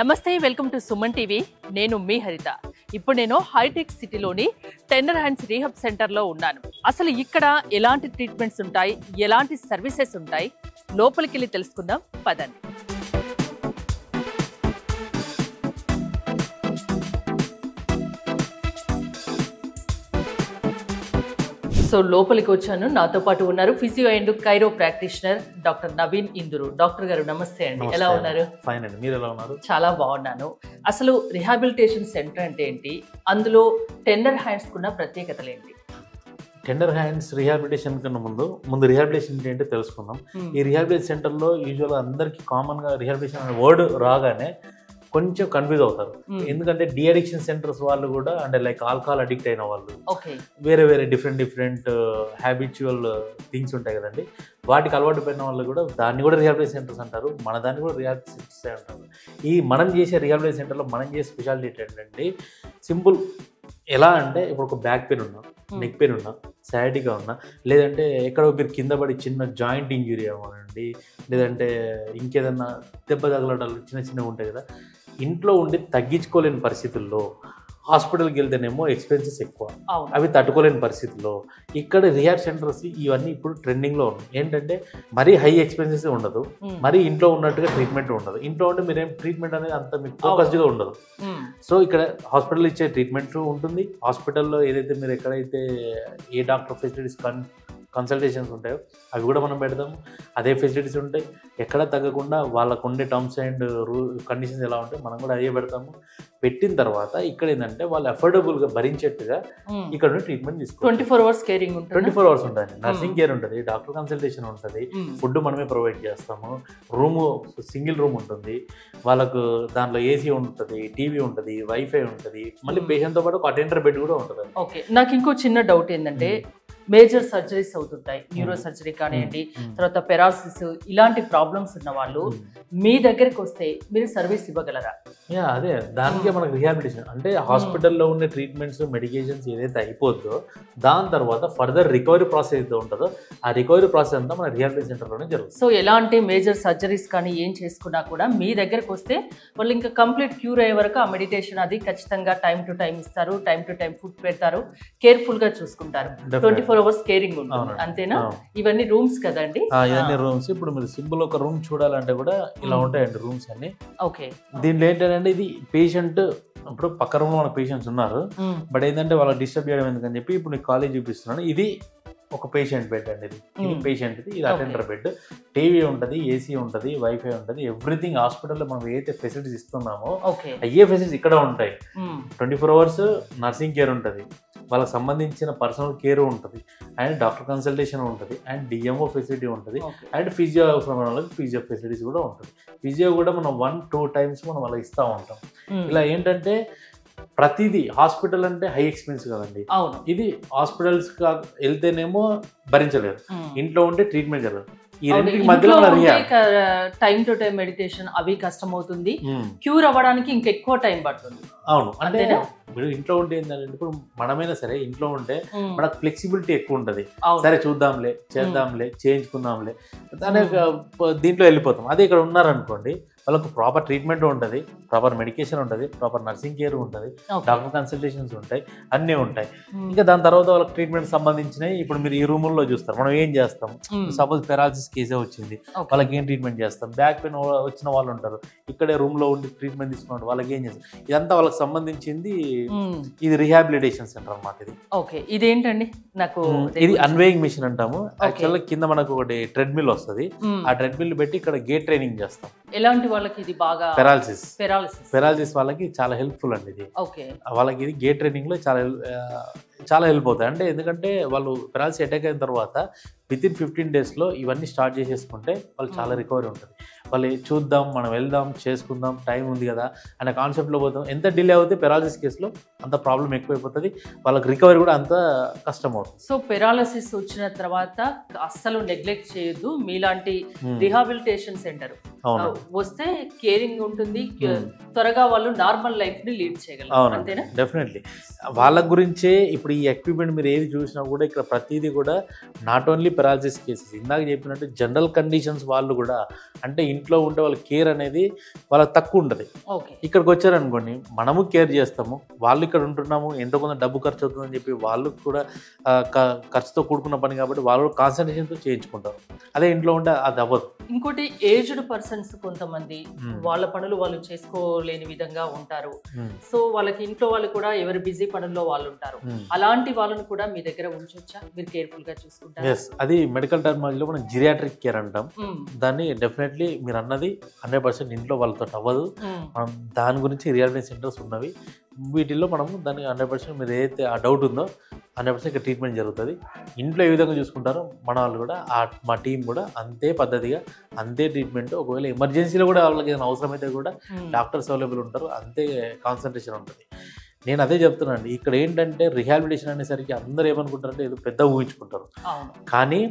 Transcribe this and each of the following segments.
నమస్తే welcome to Suman TV నేను మీ హరిత ఇప్పుడు నేను హైటెక్ సిటీలోని టెండర్ హ్యాండ్స్ రీహబ్ సెంటర్లో ఉన్నాను అసలు ఇక్కడ ఎలాంటి ట్రీట్మెంట్స్ ఉంటాయి ఎలాంటి సర్వీసెస్ ఉంటాయి లోపలికి వెళ్ళి తెలుసుకుందాం పదండి సో లోపలికి వచ్చాను నాతో పాటు ఉన్నారు physio and chiro practitioner doctor Naveen ఇందురు డాక్టర్ గారు నమస్తే అండి ఎలా ఉన్నారు ఫైన్ అండి మీరు ఎలా ఉన్నారు చాలా బాగున్నాను అసలు రిహాబిలిటేషన్ సెంటర్ అంటే ఏంటి అందులో టెండర్ హ్యాండ్స్ కున్న ప్రత్యేకతలు ఏంటి టెండర్ హ్యాండ్స్ రిహాబిలిటేషన్ కన్నా ముందు ముందు రిహాబిలిటేషన్ ఏంటో తెలుసుకుందాం ఈ రిహాబిలిటేషన్ సెంటర్లో యూజువల్గా అందరికీ కామన్గా రిహాబిలిటేషన్ అనే వర్డ్ రాగానే కొంచెం కన్ఫ్యూజ్ అవుతారు మ్మ్. ఎందుకంటే డి అడిక్షన్ సెంటర్స్ వాళ్ళు కూడా అంటే లైక్ ఆల్కహాల్ అడిక్ట్ అయిన వాళ్ళు ఓకే వేరే వేరే డిఫరెంట్ డిఫరెంట్ హ్యాబిచువల్ థింగ్స్ ఉంటాయి కదండి వాటికి అలవాటు పడిన వాళ్ళు కూడా దాన్ని కూడా రిహాబిలిటేషన్ సెంటర్స్ అంటారు మన దాన్ని కూడా రిహాబిలిటేషన్ సెంటర్స్ అంటారు ఈ మనం చేసే రిహాబిలిటేషన్ సెంటర్లో మనం చేసే స్పెషాలిటీ ఏంటంటే సింపుల్ ఎలా అంటే ఇప్పుడు ఒక బ్యాక్ పెయిన్ ఉన్నా నెక్ పెయిన్ ఉన్నా సాడిగా ఉన్నా లేదంటే ఎక్కడో మీరు కింద పడి చిన్న జాయింట్ ఇంజురీ అవ్వనండి లేదంటే ఇంకేదన్నా దెబ్బ తగలడాలు చిన్న చిన్నవి ఉంటాయి కదా ఇంట్లో ఉండి తగ్గించుకోలేని పరిస్థితుల్లో హాస్పిటల్కి వెళ్తేనేమో ఎక్స్పెన్సెస్ ఎక్కువ అవును అవి తట్టుకోలేని పరిస్థితుల్లో ఇక్కడ రిహాబ్ సెంటర్స్ ఇవన్నీ ఇప్పుడు ట్రెండింగ్లో ఉన్నాయి ఏంటంటే మరీ హై ఎక్స్పెన్సెస్ ఉండదు మ్మ్. మరీ ఇంట్లో ఉన్నట్టుగా ట్రీట్మెంట్ ఉండదు ఇంట్లో ఉంటే మీరేం ట్రీట్మెంట్ అనేది అంత మీకు ఫోకస్డ్గా ఉండదు మ్మ్. సో ఇక్కడ హాస్పిటల్ ఇచ్చే ట్రీట్మెంట్ ఉంటుంది హాస్పిటల్లో ఏదైతే మీరు ఎక్కడైతే ఏ డాక్టర్ ఫెసిలిటీస్ కన్ కన్సల్టేషన్స్ ఉంటాయో అవి కూడా మనం పెడతాము అదే ఫెసిలిటీస్ ఉంటాయి ఎక్కడ తగ్గకుండా వాళ్ళకు ఉండే టర్మ్స్ అండ్ రూ కండిషన్స్ ఎలా ఉంటాయి మనం కూడా అదే పెడతాము పెట్టిన తర్వాత ఇక్కడ ఏంటంటే వాళ్ళు అఫోర్డబుల్గా భరించేట్టుగా మ్మ్. ఇక్కడ నుండి ట్రీట్మెంట్ తీసుకోవాలి twenty four hours caring twenty ఉంటుంది ఫోర్ అవర్స్ ఉంటుంది నర్సింగ్ కేర్ ఉంటుంది డాక్టర్ కన్సల్టేషన్ ఉంటుంది మ్మ్. ఫుడ్ మనమే ప్రొవైడ్ చేస్తాము రూము సింగిల్ రూమ్ ఉంటుంది వాళ్ళకు దాంట్లో ఏసీ ఉంటుంది టీవీ ఉంటుంది వైఫై ఉంటుంది మళ్ళీ Hmm. పేషెంట్తో పాటు ఒక అటెండర్ బెడ్ కూడా ఉంటుంది ఓకే నాకు ఇంకో చిన్న డౌట్ ఏంటంటే మేజర్ సర్జరీస్ అవుతుంటాయి న్యూరో సర్జరీ కానివ్వండి తర్వాత పెరాసిస్ ఇలాంటి ప్రాబ్లమ్స్ ఉన్న వాళ్ళు మీ దగ్గరికి వస్తే మీరు సర్వీస్ ఇవ్వగలరా యా అదే దానికే మనకు రిహాబిలిటేషన్ అంటే హాస్పిటల్లో ఉండే ట్రీట్మెంట్స్ మెడికేషన్స్ ఏదైతే అయిపోద్దో దాని తర్వాత ఫర్దర్ రికవరీ ప్రాసెస్ ఏదైతే ఉంటుందో ఆ రికవరీ ప్రాసెస్ అంతా మన రిహాబిలిటేషన్ సెంటర్లోనే జరుగుతుంది సో ఎలాంటి మేజర్ సర్జరీస్ కానీ ఏం చేసుకున్నా కూడా మీ దగ్గరకు వస్తే వాళ్ళు ఇంకా కంప్లీట్ క్యూర్ అయ్యే వరకు ఆ మెడిటేషన్ అది ఖచ్చితంగా టైం టు టైం ఇస్తారు టైం టు టైం ఫుడ్ పెడతారు కేర్ఫుల్ గా చూసుకుంటారు ట్వంటీ ఫోర్ అవర్స్ కేరింగ్ ఉంటుంది అవునండి. అంతేనా అవును. ఇవన్నీ రూమ్స్ కదండి ఆ, ఇవన్నీ రూమ్స్ ఇప్పుడు మీరు సింపుల్ ఒక రూమ్ చూడాలంటే కూడా ఇలా Hmm. ఉంటాయండి రూమ్స్ అన్ని ఓకే దీంట్లో ఏంటంటే ఇది పేషెంట్ ఇప్పుడు పక్క రూమ్లో మన పేషెంట్స్ ఉన్నారు బట్ ఏంటంటే వాళ్ళకి డిస్టర్బ్ చేయడం ఎందుకని చెప్పి ఇప్పుడు నీకు కాలేజ్ చూపిస్తున్నాను ఇది ఒక పేషెంట్ బెడ్ అండి ఇది ఇది Hmm. పేషెంట్ ఇది ఇది Okay. అటెండర్ బెడ్ టీవీ ఉంటుంది ఏసీ ఉంటుంది వైఫై ఉంటుంది ఎవ్రీథింగ్ హాస్పిటల్లో మనం ఏదైతే ఫెసిలిటీస్ ఇస్తున్నామో ఓకే అయ్యే ఫెసిలిటీస్ ఇక్కడ ఉంటాయి twenty four hours nursing care ఉంటుంది వాళ్ళకి సంబంధించిన పర్సనల్ కేర్ ఉంటుంది అండ్ డాక్టర్ కన్సల్టేషన్ ఉంటుంది అండ్ డిఎంఓ ఫెసిలిటీ ఉంటుంది ఓకే అండ్ ఫిజియో అవసరం ఉన్న వాళ్ళకి ఫిజియో ఫెసిలిటీస్ కూడా ఉంటుంది ఫిజియో కూడా మనం వన్ టూ టైమ్స్ మనం వాళ్ళకి ఇస్తూ ఉంటాం ఇలా ఏంటంటే ప్రతిదీ హాస్పిటల్ అంటే హై ఎక్స్పెన్స్ కదండి అవును ఇది హాస్పిటల్స్ వెళ్తేనేమో భరించలేరు ఇంట్లో ఉంటే ట్రీట్మెంట్ జరగదు ఈ రెండింటికి మధ్యలో మన rehab time to time meditation అవి కష్టం అవుతుంది క్యూర్ అవ్వడానికి ఇంకెక్కువ టైం పడుతుంది అవును అంటే అంతేనా? మీరు ఇంట్లో ఉంటే ఏంటంటే ఇప్పుడు మనమైనా సరే ఇంట్లో ఉంటే మ్మ్. మనకు ఫ్లెక్సిబిలిటీ ఎక్కువ ఉంటుంది అవును సరే చూద్దాంలే చేద్దాంలే చేయించుకుందాంలే దాని దీంట్లో వెళ్ళిపోతాం అదే ఇక్కడ ఉన్నారనుకోండి వాళ్ళకు ప్రాపర్ ట్రీట్మెంట్ ఉంటుంది ప్రాపర్ మెడికేషన్ ఉంటుంది ప్రాపర్ నర్సింగ్ కేర్ ఉంటుంది Okay. డాక్టర్ కన్సల్టేషన్స్ ఉంటాయి అన్నీ ఉంటాయి మ్మ్. ఇంకా దాని తర్వాత వాళ్ళకి ట్రీట్మెంట్ సంబంధించినవి ఇప్పుడు మీరు ఈ రూముల్లో చూస్తారు మనం ఏం చేస్తాం మ్మ్. సపోజ్ పెరాలసిస్ కేసే వచ్చింది Okay. వాళ్ళకి ఏం ట్రీట్మెంట్ చేస్తాం బ్యాక్ పెయిన్ వచ్చిన వాళ్ళు ఉంటారు ఇక్కడే రూమ్లో ఉండి ట్రీట్మెంట్ తీసుకున్న వాళ్ళకి ఏం చేస్తాం ఇదంతా వాళ్ళకి సంబంధించింది మ్మ్. ఇది రిహాబిలిటేషన్ సెంటర్ అన్నమాట ఇది ఓకే ఇదేంటండి నాకు ఇది అన్వేయింగ్ మిషన్ అంటాము యాక్చువల్గా కింద మనకు ఒకటి ట్రెడ్మిల్ వస్తుంది మ్మ్. ఆ ట్రెడ్మిల్ పెట్టి ఇక్కడ గేట్ ట్రైనింగ్ చేస్తాం ఎలాంటి వాళ్ళకి ఇది బాగా పెరాలసిస్ పెరాలసిస్ పెరాలసిస్ వాళ్ళకి చాలా హెల్ప్ఫుల్ అండి ఇది ఓకే వాళ్ళకి ఇది గేట్ ట్రైనింగ్లో చాలా హెల్- ఆ, చాలా హెల్ప్ అవుతాయి అంటే ఎందుకంటే వాళ్ళు పెరాలసిస్ అటాక్ అయిన తర్వాత విత్ ఇన్ ఫిఫ్టీన్ డేస్లో ఇవన్నీ స్టార్ట్ చేసేసుకుంటే వాళ్ళు చాలా Mm. రికవరీ ఉంటుంది వాళ్ళు చూద్దాం మనం వెళ్దాం చేసుకుందాం టైం ఉంది కదా అనే కాన్సెప్ట్లో పోతాం ఎంత డిలే అవుతే పెరాలసిస్ కేసులో అంత ప్రాబ్లం ఎక్కువైపోతుంది వాళ్ళకి రికవరీ కూడా అంత కష్టం అవుతుంది సో పెరాలసిస్ వచ్చిన తర్వాత అస్సలు నెగ్లెక్ట్ చేయొద్దు మీలాంటి Mm. రిహాబిలిటేషన్ సెంటర్ అవును వస్తే కేరింగ్ ఉంటుంది Mm. త్వరగా వాళ్ళు నార్మల్ లైఫ్ ని లీడ్ చేయగలరు అవును అంతేనా డెఫినెట్లీ వాళ్ళ గురించే ఇప్పుడు ఈ ఎక్విప్మెంట్ మీరు ఏది చూసినా కూడా ఇక్కడ ప్రతిదీ కూడా నాట్ ఓన్లీ పెరాలసిస్ కేసెస్ ఇందాక చెప్పినట్టు జనరల్ కండిషన్స్ వాళ్ళు కూడా అంటే ఇంట్లో ఉంటే వాళ్ళ కేర్ అనేది వాళ్ళకి తక్కువ ఉంటుంది ఓకే ఇక్కడికి వచ్చారనుకోండి మనము కేర్ చేస్తాము వాళ్ళు ఇక్కడ ఉంటున్నాము ఎంతో కొంత డబ్బు ఖర్చు అవుతుందని చెప్పి వాళ్ళు కూడా ఆ, క- ఖర్చుతో కూడుకున్న పని కాబట్టి వాళ్ళు కాన్సన్ట్రేషన్తో చేయించుకుంటారు అదే ఇంట్లో ఉంటే అది అవ్వదు ఇంకోటి ఏజ్డ్ పర్సన్స్ కొంతమంది Hmm. వాళ్ళ పనులు వాళ్ళు చేసుకోలేని విధంగా ఉంటారు ఉమ్, సో వాళ్ళకి ఇంట్లో వాళ్ళు కూడా ఎవరి బిజీ పనుల్లో వాళ్ళు ఉంటారు ఉమ్. అలాంటి వాళ్ళని కూడా మీ దగ్గర ఉంచొచ్చా మీరు కేర్ఫుల్ గా చూసుకుంటారు ఎస్ అది మెడికల్ టర్మాలజీలో మనం జిరియాట్రిక్ కేర్ అంటాం దాన్ని డెఫినెట్లీ మీరు అన్నది హండ్రెడ్ పర్సెంట్ ఇంట్లో వాళ్ళతో అవ్వదు మనం దాని గురించి రియాలిటీ సెంటర్స్ ఉన్నవి వీటిల్లో మనము దానికి హండ్రెడ్ పర్సెంట్ మీరు ఏదైతే ఆ డౌట్ ఉందో హండ్రెడ్ పర్సెంట్ ఇక్కడ ట్రీట్మెంట్ జరుగుతుంది ఇంట్లో ఏ విధంగా చూసుకుంటారో మన వాళ్ళు కూడా ఆ మా టీం కూడా అంతే పద్ధతిగా అంతే ట్రీట్మెంట్ ఒకవేళ ఎమర్జెన్సీలో కూడా వాళ్ళకి ఏదైనా అవసరమైతే కూడా డాక్టర్స్ అవైలబుల్ ఉంటారు అంతే కాన్సన్ట్రేషన్ ఉంటుంది నేను అదే చెప్తున్నాను ఇక్కడ ఏంటంటే రిహాబిలిటేషన్ అనేసరికి అందరూ ఏమనుకుంటారంటే ఏదో పెద్ద ఊహించుకుంటారు అవును కానీ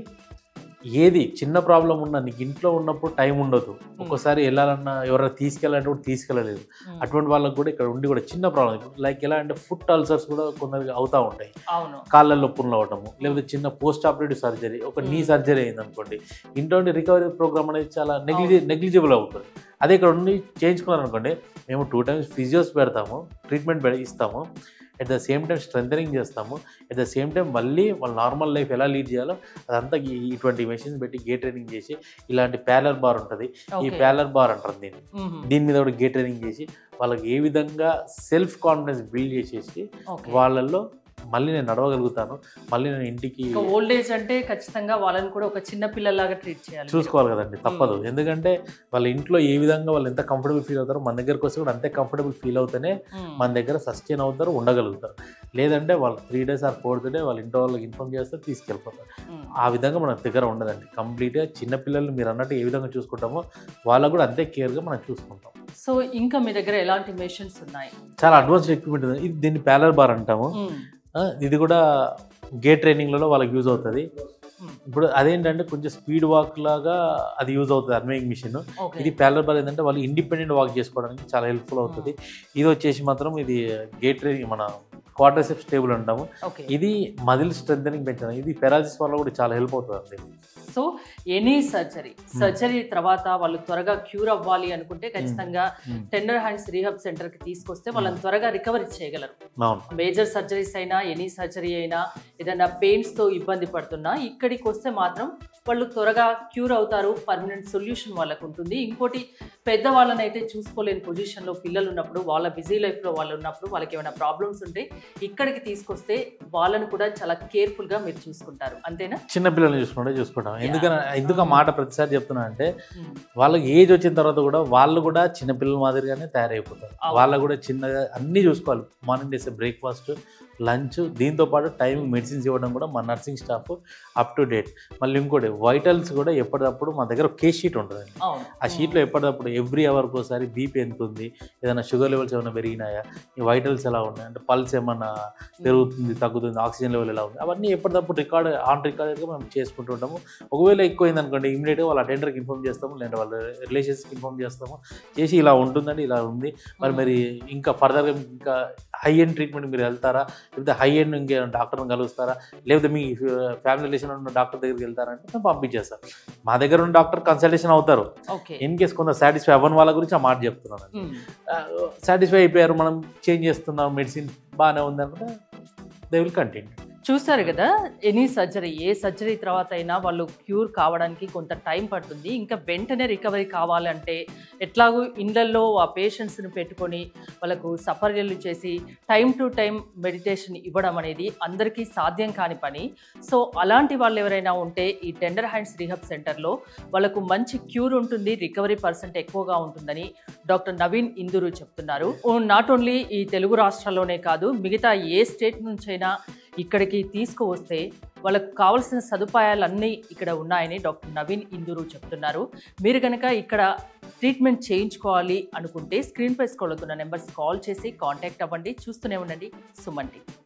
ఏది చిన్న ప్రాబ్లం ఉన్నా నీకు ఇంట్లో ఉన్నప్పుడు టైం ఉండదు ఒక్కోసారి వెళ్ళాలన్నా ఎవరైనా తీసుకెళ్ళాలంటే కూడా తీసుకెళ్ళలేదు Hmm. అటువంటి వాళ్ళకి కూడా ఇక్కడ ఉండి కూడా చిన్న ప్రాబ్లం లైక్ ఎలా అంటే ఫుట్ అల్సర్స్ కూడా కొందరికి అవుతూ ఉంటాయి అవును కాళ్ళ నొప్పులు అవ్వటము లేకపోతే చిన్న పోస్ట్ ఆపరేటివ్ సర్జరీ ఒక నీ Hmm. సర్జరీ అయింది అనుకోండి ఇంట్లో రికవరీ ప్రోగ్రామ్ అనేది చాలా నెగ్లిజి నెగ్లిజిబుల్ అవుతుంది అదే ఇక్కడ ఉండి చేయించుకున్నారు అనుకోండి మేము టూ టైమ్స్ ఫిజియోస్ పెడతాము ట్రీట్మెంట్ పె ఇస్తాము at the same time strengthening చేస్తాము అట్ ద సేమ్ టైం మళ్ళీ వాళ్ళ నార్మల్ లైఫ్ ఎలా లీడ్ చేయాలో అదంతా ఈ- ఇటువంటి మెషిన్స్ పెట్టి గేట్ ట్రైనింగ్ చేసి ఇలాంటి ప్యాలర్ బార్ ఉంటుంది ఈ Okay. ప్యాలర్ బార్ అంటారు దీన్ని మ్మ్. దీని మీద కూడా గేట్ ట్రైనింగ్ చేసి వాళ్ళకి ఏ విధంగా సెల్ఫ్ కాన్ఫిడెన్స్ బిల్డ్ చేసేసి ఓకే వాళ్ళల్లో మళ్ళీ నేను నడవగలుగుతాను మళ్ళీ నేను ఇంటికి ఇంకా ఓల్డ్ ఏజ్ అంటే ఖచ్చితంగా వాళ్ళని కూడా ఒక చిన్న పిల్లలాగా ట్రీట్ చేయాలి చూసుకోవాలి కదండి తప్పదు ఎందుకంటే వాళ్ళ ఇంట్లో ఏ విధంగా వాళ్ళు ఎంత కంఫర్టబుల్ ఫీల్ అవుతారో మన దగ్గరకు వస్తే కూడా అంతే కంఫర్టబుల్ ఫీల్ అవుతేనే మ్మ్. మన దగ్గర సస్టైన్ అవుతారు ఉండగలుగుతారు లేదంటే వాళ్ళు three days or fourth day వాళ్ళ ఇంట్లో వాళ్ళకి ఇన్ఫార్మ్ చేస్తే తీసుకెళ్ళిపోతారు మ్మ్. ఆ విధంగా మన దగ్గర ఉండదండి కంప్లీట్గా చిన్నపిల్లల్ని మీరు అన్నట్టు ఏ విధంగా చూసుకుంటామో వాళ్ళకు కూడా అంతే కేర్గా మనం చూసుకుంటాం సో ఇంకా మీ దగ్గర ఎలాంటి మెషిన్స్ ఉన్నాయి చాలా అడ్వాన్స్డ్ ఎక్విప్మెంట్ ఉంది ఇది దీన్ని ప్యాలర్ బార్ అంటాము మ్మ్. ఆ, ఇది కూడా గేట్ ట్రైనింగ్లలో వాళ్ళకి యూజ్ అవుతుంది మ్మ్. ఇప్పుడు అదేంటంటే కొంచెం స్పీడ్ వాక్ లాగా అది యూజ్ అవుతుంది అర్మేయింగ్ మిషన్ ఓకే ఇది ప్యాలర్ బార్ ఏంటంటే వాళ్ళు ఇండిపెండెంట్ వాక్ చేసుకోవడానికి చాలా హెల్ప్ఫుల్ అవుతుంది ఇది వచ్చేసి మాత్రం ఇది గేట్ ట్రైనింగ్ మన క్వార్టర్సెప్ స్టేబుల్ అంటాము ఓకే ఇది మజిల్ స్ట్రెంగ్ పెంచడం ఇది పెరాలసిస్ వల్ల కూడా చాలా హెల్ప్ అవుతుంది అండి సో ఎనీ సర్జరీ సర్జరీ తర్వాత వాళ్ళు త్వరగా క్యూర్ అవ్వాలి అనుకుంటే ఖచ్చితంగా టెండర్ హ్యాండ్స్ రీహబ్ సెంటర్ కి తీసుకొస్తే వాళ్ళని త్వరగా రికవరీ చేయగలరు అవును మేజర్ సర్జరీస్ అయినా ఎనీ సర్జరీ అయినా ఏదైనా పెయిన్స్ తో ఇబ్బంది పడుతున్నా ఇక్కడికి వస్తే మాత్రం వాళ్ళు త్వరగా క్యూర్ అవుతారు పర్మనెంట్ సొల్యూషన్ వాళ్ళకు ఉంటుంది ఇంకోటి పెద్దవాళ్ళని అయితే చూసుకోలేని పొజిషన్ లో పిల్లలు ఉన్నప్పుడు వాళ్ళ బిజీ లైఫ్ లో వాళ్ళు ఉన్నప్పుడు వాళ్ళకి ఏమైనా ప్రాబ్లమ్స్ ఉంటే ఇక్కడికి తీసుకొస్తే వాళ్ళని కూడా చాలా కేర్ఫుల్ గా మీరు చూసుకుంటారు అంతేనా చిన్న పిల్లల్ని చూసుకుంటే చూసుకుంటాం ఎందుకని ఎందుకు ఆ మాట ప్రతిసారి చెప్తున్నా అంటే మ్మ్. వాళ్ళకి ఏజ్ వచ్చిన తర్వాత కూడా వాళ్ళు కూడా చిన్న పిల్లల మాదిరిగానే తయారైపోతారు అవును. వాళ్ళకు కూడా చిన్నగా అన్నీ చూసుకోవాలి మార్నింగ్ చేసే బ్రేక్ఫాస్ట్ లంచ్ దీంతో పాటు టైం మెడిసిన్స్ ఇవ్వడం కూడా మా nursing staff up to date మళ్ళీ ఇంకోటి వైటల్స్ కూడా ఎప్పటికప్పుడు మా దగ్గర కేస్ షీట్ ఉంటుందండి అవును ఆ షీట్లో ఎప్పటికప్పుడు ఎవ్రీ అవర్కి ఒకసారి బీపీ ఎంత ఉంది ఏదైనా షుగర్ లెవెల్స్ ఏమైనా పెరిగినాయా ఈ వైటల్స్ ఎలా ఉన్నాయి అంటే పల్స్ ఏమన్నా పెరుగుతుంది తగ్గుతుంది ఆక్సిజన్ లెవెల్ ఎలా ఉంది అవన్నీ ఎప్పటికప్పుడు రికార్డ్ ఆన్ రికార్డెడ్గా మేము చేసుకుంటూ ఉంటాము ఒకవేళ ఎక్కువైంది అనుకోండి ఇమీడియట్గా వాళ్ళ అటెండర్కి ఇన్ఫామ్ చేస్తాము లేదంటే వాళ్ళ రిలేషన్స్కి ఇన్ఫామ్ చేస్తాము చేసి ఇలా ఉంటుందండి ఇలా ఉంది మరి మరి ఇంకా ఫర్దర్గా ఇంకా హై ఎండ్ ట్రీట్మెంట్ మీరు వెళ్తారా లేకపోతే హై ఎండ్ ఇంకే డాక్టర్ని కలుస్తారా లేకపోతే మీ ఫ్యామిలీ రిలేషన్ ఉన్న డాక్టర్ దగ్గరికి వెళ్తారంటే మేము పంపించేస్తాం మా దగ్గర ఉన్న డాక్టర్ కన్సల్టేషన్ అవుతారు ఓకే ఇన్ కేస్ కొంత సాటిస్ఫై అవ్వని వాళ్ళ గురించి ఆ మాట చెప్తున్నాను మ్మ్. సాటిస్ఫై అయిపోయారు మనం చేంజ్ చేస్తున్నాం మెడిసిన్ బాగానే ఉంది అనుకుంటే దే విల్ కంటిన్యూ చూస్తారు కదా ఎనీ సర్జరీ ఏ సర్జరీ తర్వాత అయినా వాళ్ళు క్యూర్ కావడానికి కొంత టైం పడుతుంది ఇంకా వెంటనే రికవరీ కావాలంటే ఎట్లాగో ఇళ్ళల్లో ఆ పేషెంట్స్ని పెట్టుకొని వాళ్ళకు సపర్యలు చేసి టైం టు టైం మెడిటేషన్ ఇవ్వడం అనేది అందరికీ సాధ్యం కాని పని సో అలాంటి వాళ్ళు ఎవరైనా ఉంటే ఈ టెండర్ హ్యాండ్స్ రీహబ్ సెంటర్లో వాళ్ళకు మంచి క్యూర్ ఉంటుంది రికవరీ పర్సెంట్ ఎక్కువగా ఉంటుందని డాక్టర్ నవీన్ ఇందూరు చెప్తున్నారు నాట్ ఓన్లీ ఈ తెలుగు రాష్ట్రాల్లోనే కాదు మిగతా ఏ స్టేట్ నుంచైనా ఇక్కడికి తీసుకువస్తే వాళ్ళకు కావలసిన సదుపాయాలన్నీ ఇక్కడ ఉన్నాయని డాక్టర్ నవీన్ ఇందూరు చెప్తున్నారు మీరు కనుక ఇక్కడ ట్రీట్మెంట్ చేయించుకోవాలి అనుకుంటే స్క్రీన్ పై స్కోలుతున్న నెంబర్స్ కాల్ చేసి కాంటాక్ట్ అవ్వండి చూస్తూనే ఉండండి సుమన్ టీవీ